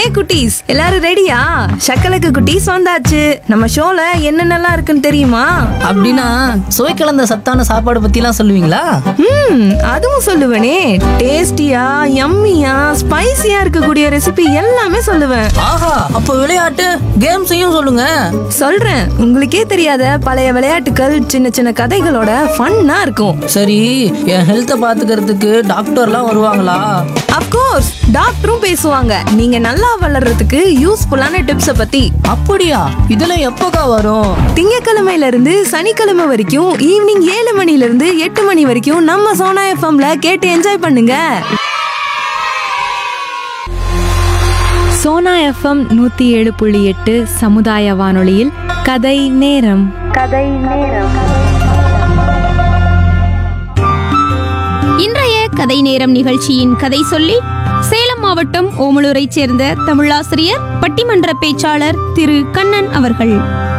குட்டீஸ் எல்லாரும் ரெடியா சக்கலக்கு குட்டீஸ் வந்தாச்சு நம்ம ஷோல என்னென்னலாம் இருக்குன்னு தெரியுமா அப்படின்னா சுவை கலந்த சத்தான சாப்பாடு பத்திலாம் சொல்லுவீங்களா ம் அதுவும் சொல்லுவேனே டேஸ்டியா யம்மியா ஸ்பைசியா இருக்கக்கூடிய ரெசிபி எல்லாமே சொல்லுவேன் ஆஹா அப்போ விளையாட்டு கேம்ஸையும் சொல்லுங்க சொல்றேன் உங்களுக்கே தெரியாத பழைய விளையாட்டுகள் சின்ன சின்ன கதைகளோட ஃபன்னா இருக்கும் சரி என் ஹெல்த்தை பாத்துக்கிறதுக்கு டாக்டர்லாம் வருவாங்களா அப்கோர்ஸ் டாக்டரும் பேசுவாங்க நீங்க நல்லா வளர்றதுக்கு யூஸ்ஃபுல்லான டிப்ஸ பத்தி அப்படியா இதெல்லாம் எப்போக்கா வரும் திங்கக்கிழமையில இருந்து சனிக்கிழமை வரைக்கும் ஈவினிங் ஏழு மணில இருந்து எட்டு மணி வரைக்கும் நம்ம சோனா எஃப்எம்ல கேட்டு என்ஜாய் பண்ணுங்க சோனா எஃப்எம் நூத்தி ஏழு புள்ளி எட்டு சமுதாய வானொலியில் கதை நேரம் இன்றைய கதை நேரம் நிகழ்ச்சியின் கதை சொல்லி சேலம் மாவட்டம் ஓமலூரைச் சேர்ந்த தமிழாசிரியர் பட்டிமன்ற பேச்சாளர் திரு கண்ணன் அவர்கள்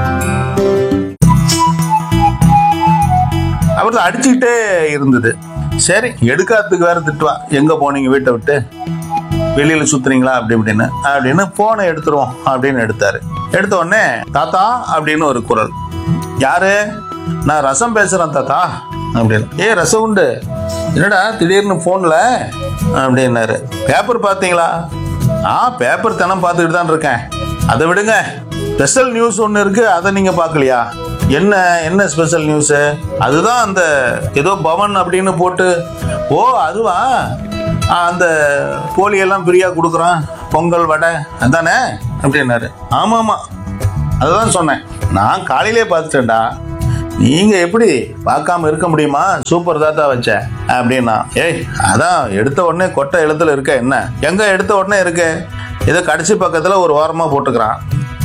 அவர் அடிச்சுக்கிட்டே இருந்தது சரி எடுக்காததுக்கு வேற திட்டுவா எங்க போனீங்க வீட்டை விட்டு வெளியில சுத்துறீங்களா அப்படி இப்படின்னு அப்படின்னு போனை எடுத்துருவோம் அப்படின்னு எடுத்தாரு எடுத்த உடனே தாத்தா அப்படின்னு ஒரு குரல் யாரு நான் ரசம் பேசுறேன் தாத்தா அப்படின்னு ஏ ரசம் உண்டு என்னடா திடீர்னு போன்ல அப்படின்னாரு பேப்பர் பார்த்தீங்களா ஆ பேப்பர் தினம் பார்த்துக்கிட்டு தான் இருக்கேன் அதை விடுங்க ஸ்பெஷல் நியூஸ் ஒன்று இருக்கு அதை நீங்க பார்க்கலையா என்ன என்ன ஸ்பெஷல் நியூஸ் அதுதான் அந்த ஏதோ பவன் அப்படின்னு போட்டு ஓ அதுவா ஆ, அந்த போலியெல்லாம் ஃப்ரீயாக கொடுக்குறான் பொங்கல் வடை அதானே அப்படின்னாரு ஆமாம் ஆமாம் அதுதான் சொன்னேன் நான் காலையிலே பார்த்துட்டேன்டா நீங்க எப்படி பார்க்காம இருக்க முடியுமா சூப்பர் தாத்தா வச்ச அப்படின்னா ஏய் அதான் எடுத்த உடனே கொட்டை எழுத்துல இருக்க என்ன எங்க எடுத்த உடனே இருக்கு ஏதோ கடைசி பக்கத்துல ஒரு ஓரமா போட்டுக்கிறான்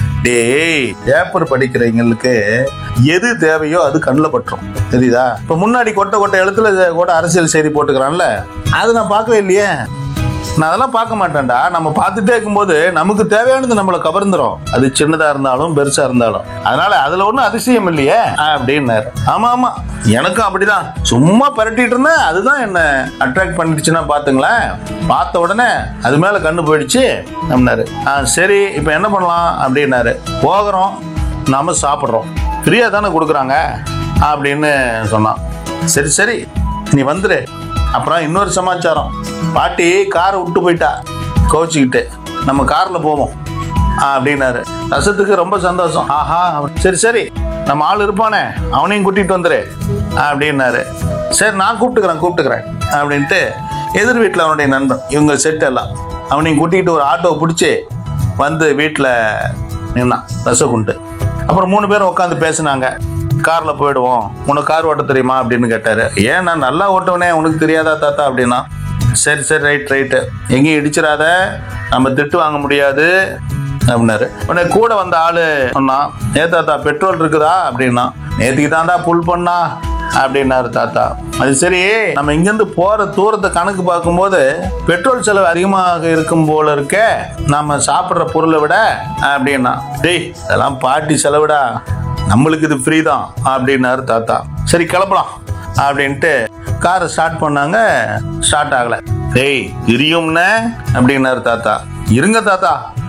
டேய் பேப்பர் படிக்கிறவங்களுக்கு எது தேவையோ அது கண்ணில் பட்டுரும் தெரியுதா இப்ப முன்னாடி கொட்டை கொட்டை எழுத்துல கூட அரசியல் செய்தி போட்டுக்கிறான்ல அது நான் பார்க்கவே இல்லையே நான் அதெல்லாம் பார்க்க மாட்டேன்டா நம்ம பார்த்துட்டே இருக்கும்போது நமக்கு தேவையானது நம்மளை கவர்ந்துரும் அது சின்னதா இருந்தாலும் பெருசா இருந்தாலும் அதனால அதுல ஒன்றும் அதிசயம் இல்லையே அப்படின்னாரு ஆமா ஆமா எனக்கும் அப்படிதான் சும்மா பரட்டிட்டு இருந்தேன் அதுதான் என்ன அட்ராக்ட் பண்ணிடுச்சுன்னா பாத்துங்களேன் பார்த்த உடனே அது மேல கண்ணு போயிடுச்சு அப்படின்னாரு ஆ சரி இப்போ என்ன பண்ணலாம் அப்படின்னாரு போகிறோம் நாம சாப்பிட்றோம் ஃப்ரீயா தானே கொடுக்குறாங்க அப்படின்னு சொன்னான் சரி சரி நீ வந்துரு அப்புறம் இன்னொரு சமாச்சாரம் பாட்டி காரை விட்டு போயிட்டா கோச்சிக்கிட்டு நம்ம கார்ல போவோம் ஆ, அப்படின்னாரு ரசத்துக்கு ரொம்ப சந்தோஷம் ஆஹா சரி சரி நம்ம ஆள் இருப்பானே அவனையும் கூட்டிட்டு வந்துரு அப்படின்னாரு சரி நான் கூப்பிட்டுக்கிறேன் கூப்பிட்டுக்கிறேன் அப்படின்ட்டு எதிர் வீட்டில் அவனுடைய நண்பன் இவங்க செட் எல்லாம் அவனையும் கூட்டிகிட்டு ஒரு ஆட்டோவை பிடிச்சி வந்து வீட்டில் நின்னான் ரசகுண்டு அப்புறம் மூணு பேரும் உட்காந்து பேசினாங்க கார்ல போயிடுவோம் உனக்கு கார் ஓட்ட தெரியுமா அப்படின்னு கேட்டாரு ஏன் நான் நல்லா ஓட்டுவனே உனக்கு தெரியாதா தாத்தா அப்படின்னா சரி சரி ரைட் ரைட்டு எங்கேயும் இடிச்சிடாத நம்ம திட்டு வாங்க முடியாது அப்படின்னாரு உடனே கூட வந்த ஆளு சொன்னான் ஏ தாத்தா பெட்ரோல் இருக்குதா அப்படின்னா நேற்றுக்கு தாண்டா புல் பண்ணா அப்படின்னாரு தாத்தா அது சரி நம்ம இங்கிருந்து போற தூரத்தை கணக்கு பார்க்கும்போது பெட்ரோல் செலவு அதிகமாக இருக்கும் போல இருக்க நம்ம சாப்பிட்ற பொருளை விட அப்படின்னா டேய் அதெல்லாம் பாட்டி செலவுடா நம்மளுக்கு இது ஃப்ரீ தான் அப்படின்னாரு தாத்தா சரி கிளம்பலாம் அப்படின்ட்டு காரை ஸ்டார்ட் பண்ணாங்க ஸ்டார்ட் ஆகல டேய் தெரியும்னே அப்படின்னாரு தாத்தா இருங்க தாத்தா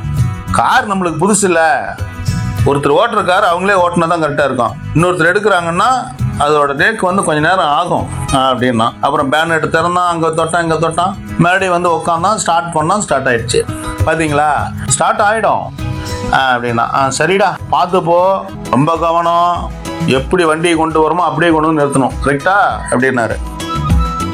கார் நம்மளுக்கு புதுசு இல்லை ஒருத்தர் ஓட்டுற கார் அவங்களே ஓட்டினா தான் கரெக்டாக இருக்கும் இன்னொருத்தர் எடுக்கிறாங்கன்னா அதோட ரேக் வந்து கொஞ்ச நேரம் ஆகும் அப்படின்னா அப்புறம் பேனட் திறந்தான் அங்கே தொட்டான் இங்கே தொட்டான் மறுபடியும் வந்து உட்காந்தான் ஸ்டார்ட் பண்ணால் ஸ்டார்ட் ஆயிடுச்சு பார்த்தீங்களா ஸ்டார்ட் ஆகிடும் அப்படின்னா ஆ சரிடா பார்த்து போ ரொம்ப கவனம் எப்படி வண்டியை கொண்டு வரோமோ அப்படியே கொண்டு வந்து நிறுத்தணும் கரெக்டா அப்படின்னாரு